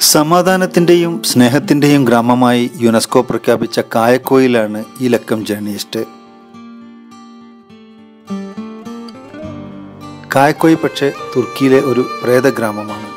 സമാധാനത്തിൻ്റെയും സ്നേഹത്തിൻ്റെയും ഗ്രാമമായി യുനെസ്കോ പ്രഖ്യാപിച്ച കായക്കോയിലാണ് ഈ ലക്കം ജേർണിയിസ്റ്റ് കായക്കോയി പക്ഷേ തുർക്കിയിലെ ഒരു പ്രേത ഗ്രാമമാണ്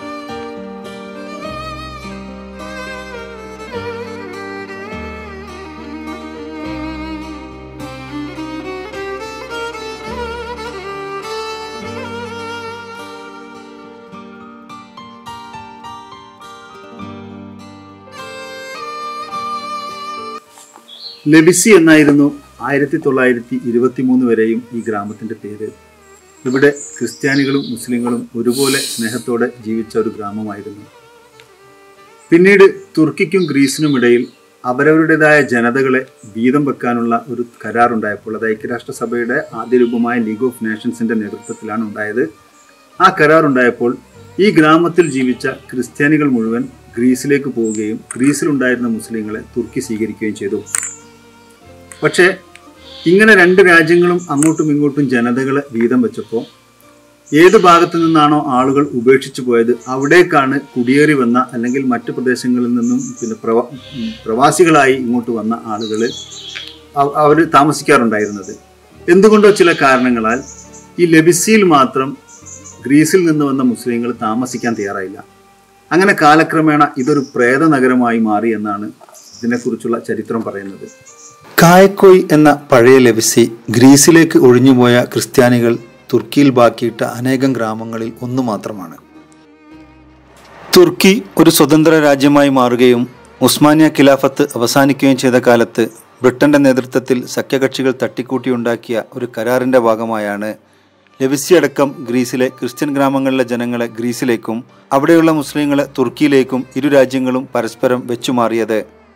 ലെബിസി എന്നായിരുന്നു ആയിരത്തി തൊള്ളായിരത്തി ഇരുപത്തി മൂന്ന് വരെയും ഈ ഗ്രാമത്തിന്റെ പേര് ഇവിടെ ക്രിസ്ത്യാനികളും മുസ്ലിങ്ങളും ഒരുപോലെ സ്നേഹത്തോടെ ജീവിച്ച ഒരു ഗ്രാമമായിരുന്നു പിന്നീട് തുർക്കിക്കും ഗ്രീസിനും ഇടയിൽ അവരവരുടേതായ ജനതകളെ വീതം വെക്കാനുള്ള ഒരു കരാറുണ്ടായപ്പോൾ അത് ഐക്യരാഷ്ട്രസഭയുടെ ആദ്യ രൂപമായ ലീഗ് ഓഫ് നേഷൻസിന്റെ നേതൃത്വത്തിലാണ് ഉണ്ടായത് ആ കരാറുണ്ടായപ്പോൾ ഈ ഗ്രാമത്തിൽ ജീവിച്ച ക്രിസ്ത്യാനികൾ മുഴുവൻ ഗ്രീസിലേക്ക് പോവുകയും ഗ്രീസിലുണ്ടായിരുന്ന മുസ്ലിങ്ങളെ തുർക്കി സ്വീകരിക്കുകയും ചെയ്തു പക്ഷേ ഇങ്ങനെ രണ്ട് രാജ്യങ്ങളും അങ്ങോട്ടും ഇങ്ങോട്ടും ജനതകളെ വീതം വെച്ചപ്പോൾ ഏത് ഭാഗത്തു നിന്നാണോ ആളുകൾ ഉപേക്ഷിച്ചു പോയത് അവിടേക്കാണ് കുടിയേറി വന്ന അല്ലെങ്കിൽ മറ്റു പ്രദേശങ്ങളിൽ നിന്നും പിന്നെ പ്രവാ ഉം, പ്രവാസികളായി ഇങ്ങോട്ട് വന്ന ആളുകൾ അവർ താമസിക്കാറുണ്ടായിരുന്നത് എന്തുകൊണ്ടോ ചില കാരണങ്ങളാൽ ഈ ലബിസിയിൽ മാത്രം ഗ്രീസിൽ നിന്ന് വന്ന മുസ്ലിങ്ങൾ താമസിക്കാൻ തയ്യാറായില്ല അങ്ങനെ കാലക്രമേണ ഇതൊരു പ്രേത നഗരമായി മാറി എന്നാണ് ഇതിനെക്കുറിച്ചുള്ള ചരിത്രം പറയുന്നത് കായക്കോയ് എന്ന പഴയ ലവിസി ഗ്രീസിലേക്ക് ഒഴിഞ്ഞുപോയ ക്രിസ്ത്യാനികൾ തുർക്കിയിൽ ബാക്കിയിട്ട അനേകം ഗ്രാമങ്ങളിൽ ഒന്നു മാത്രമാണ് തുർക്കി ഒരു സ്വതന്ത്ര രാജ്യമായി മാറുകയും ഉസ്മാനിയ ഖിലാഫത്ത് അവസാനിക്കുകയും ചെയ്ത കാലത്ത് ബ്രിട്ടന്റെ നേതൃത്വത്തിൽ സഖ്യകക്ഷികൾ തട്ടിക്കൂട്ടിയുണ്ടാക്കിയ ഒരു കരാറിന്റെ ഭാഗമായാണ് ലവിസി അടക്കം ഗ്രീസിലെ ക്രിസ്ത്യൻ ഗ്രാമങ്ങളിലെ ജനങ്ങളെ ഗ്രീസിലേക്കും അവിടെയുള്ള മുസ്ലിങ്ങളെ തുർക്കിയിലേക്കും ഇരു രാജ്യങ്ങളും പരസ്പരം വെച്ചുമാറിയത്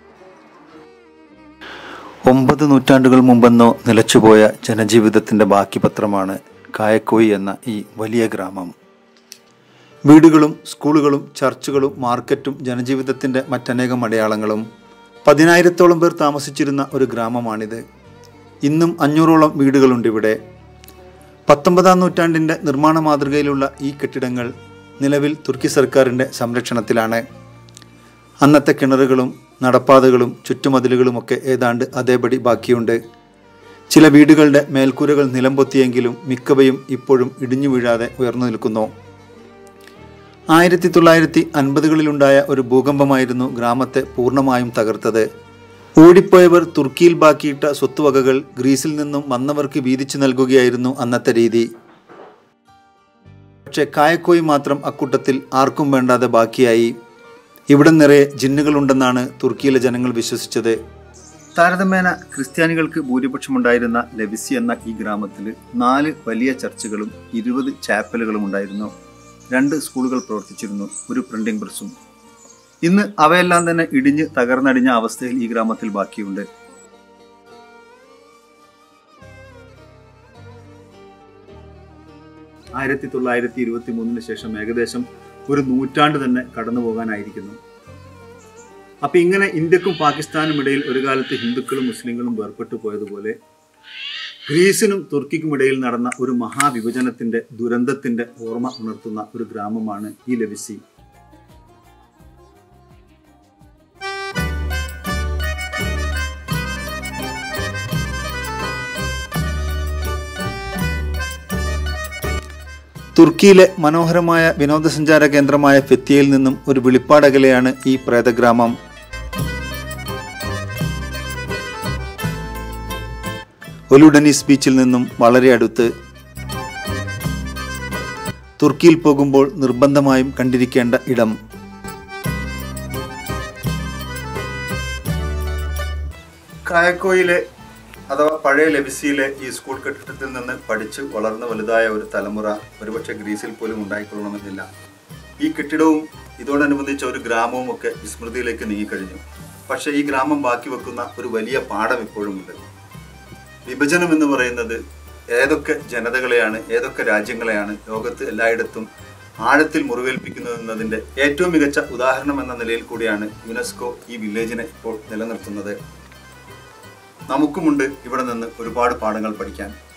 ഒമ്പത് നൂറ്റാണ്ടുകൾ മുമ്പെന്നോ നിലച്ചുപോയ ജനജീവിതത്തിന്റെ ബാക്കി പത്രമാണ് കായക്കോയി എന്ന ഈ വലിയ ഗ്രാമം വീടുകളും സ്കൂളുകളും ചർച്ചുകളും മാർക്കറ്റും ജനജീവിതത്തിന്റെ മറ്റനേകം അടയാളങ്ങളും പതിനായിരത്തോളം പേർ താമസിച്ചിരുന്ന ഒരു ഗ്രാമമാണിത് ഇന്നും അഞ്ഞൂറോളം വീടുകളുണ്ട് ഇവിടെ പത്തൊമ്പതാം നൂറ്റാണ്ടിന്റെ നിർമ്മാണ മാതൃകയിലുള്ള ഈ കെട്ടിടങ്ങൾ നിലവിൽ തുർക്കി സർക്കാരിന്റെ സംരക്ഷണത്തിലാണ് അന്നത്തെ കിണറുകളും നടപ്പാതകളും ചുറ്റുമതിലുകളുമൊക്കെ ഏതാണ്ട് അതേപടി ബാക്കിയുണ്ട് ചില വീടുകളുടെ മേൽക്കൂരകൾ നിലംപൊത്തിയെങ്കിലും മിക്കവയും ഇപ്പോഴും ഇടിഞ്ഞു വീഴാതെ ഉയർന്നു നിൽക്കുന്നു ആയിരത്തി തൊള്ളായിരത്തി അൻപതുകളിലുണ്ടായ ഒരു ഭൂകമ്പമായിരുന്നു ഗ്രാമത്തെ പൂർണ്ണമായും തകർത്തത് ഓടിപ്പോയവർ തുർക്കിയിൽ ബാക്കിയിട്ട സ്വത്തുവകകൾ ഗ്രീസിൽ നിന്നും വന്നവർക്ക് വീതിച്ചു നൽകുകയായിരുന്നു അന്നത്തെ രീതി പക്ഷേ കായക്കോയി മാത്രം അക്കൂട്ടത്തിൽ ആർക്കും വേണ്ടാതെ ബാക്കിയായി ഇവിടെ നിറയെ ജിന്നുകളുണ്ടെന്നാണ് തുർക്കിയിലെ ജനങ്ങൾ വിശ്വസിച്ചത് താരതമ്യേന ക്രിസ്ത്യാനികൾക്ക് ഭൂരിപക്ഷമുണ്ടായിരുന്ന ലവിസി എന്ന ഈ ഗ്രാമത്തിൽ നാല് വലിയ ചർച്ചുകളും ഇരുപത് ചാപ്പലുകളും ഉണ്ടായിരുന്നു രണ്ട് സ്കൂളുകൾ പ്രവർത്തിച്ചിരുന്നു ഒരു പ്രിന്റിംഗ് പ്രസ്സും ഇന്ന് അവയെല്ലാം തന്നെ ഇടിഞ്ഞ് തകർന്നടിഞ്ഞ അവസ്ഥയിൽ ഈ ഗ്രാമത്തിൽ ബാക്കിയുണ്ട് ആയിരത്തി തൊള്ളായിരത്തി ഇരുപത്തി മൂന്നിന് ശേഷം ഏകദേശം ഒരു നൂറ്റാണ്ട് തന്നെ കടന്നു പോകാനായിരിക്കുന്നു അപ്പൊ ഇങ്ങനെ ഇന്ത്യക്കും പാകിസ്ഥാനും ഇടയിൽ ഒരു കാലത്ത് ഹിന്ദുക്കളും മുസ്ലിങ്ങളും വേർപെട്ടു പോയതുപോലെ ഗ്രീസിനും തുർക്കിക്കും ഇടയിൽ നടന്ന ഒരു മഹാവിഭജനത്തിന്റെ ദുരന്തത്തിന്റെ ഓർമ്മ ഉണർത്തുന്ന ഒരു ഗ്രാമമാണ് ഈ ലവിസി തുർക്കിയിലെ മനോഹരമായ വിനോദസഞ്ചാര കേന്ദ്രമായ ഫെത്തിയയിൽ നിന്നും ഒരു വിളിപ്പാടകലെയാണ് ഈ പ്രേതഗ്രാമം ഒലുഡനീസ് ബീച്ചിൽ നിന്നും വളരെ അടുത്ത് തുർക്കിയിൽ പോകുമ്പോൾ നിർബന്ധമായും കണ്ടിരിക്കേണ്ട ഇടം കായക്കോയിലെ അഥവാ പഴയ ലബിസിയിലെ ഈ സ്കൂൾ കെട്ടിടത്തിൽ നിന്ന് പഠിച്ച് വളർന്ന് വലുതായ ഒരു തലമുറ ഒരുപക്ഷെ ഗ്രീസിൽ പോലും ഉണ്ടായിക്കൊള്ളണമെന്നില്ല ഈ കെട്ടിടവും ഇതോടനുബന്ധിച്ച ഒരു ഗ്രാമവും ഒക്കെ വിസ്മൃതിയിലേക്ക് നീങ്ങിക്കഴിഞ്ഞു പക്ഷേ ഈ ഗ്രാമം ബാക്കി വെക്കുന്ന ഒരു വലിയ പാഠം ഇപ്പോഴുമുണ്ട് വിഭജനം എന്ന് പറയുന്നത് ഏതൊക്കെ ജനതകളെയാണ് ഏതൊക്കെ രാജ്യങ്ങളെയാണ് ലോകത്ത് എല്ലായിടത്തും ആഴത്തിൽ മുറിവേൽപ്പിക്കുന്നതെന്നതിൻ്റെ ഏറ്റവും മികച്ച ഉദാഹരണം എന്ന നിലയിൽ കൂടിയാണ് യുനെസ്കോ ഈ വില്ലേജിനെ ഇപ്പോൾ നിലനിർത്തുന്നത് നമുക്കുമുണ്ട് ഇവിടെ നിന്ന് ഒരുപാട് പാഠങ്ങൾ പഠിക്കാൻ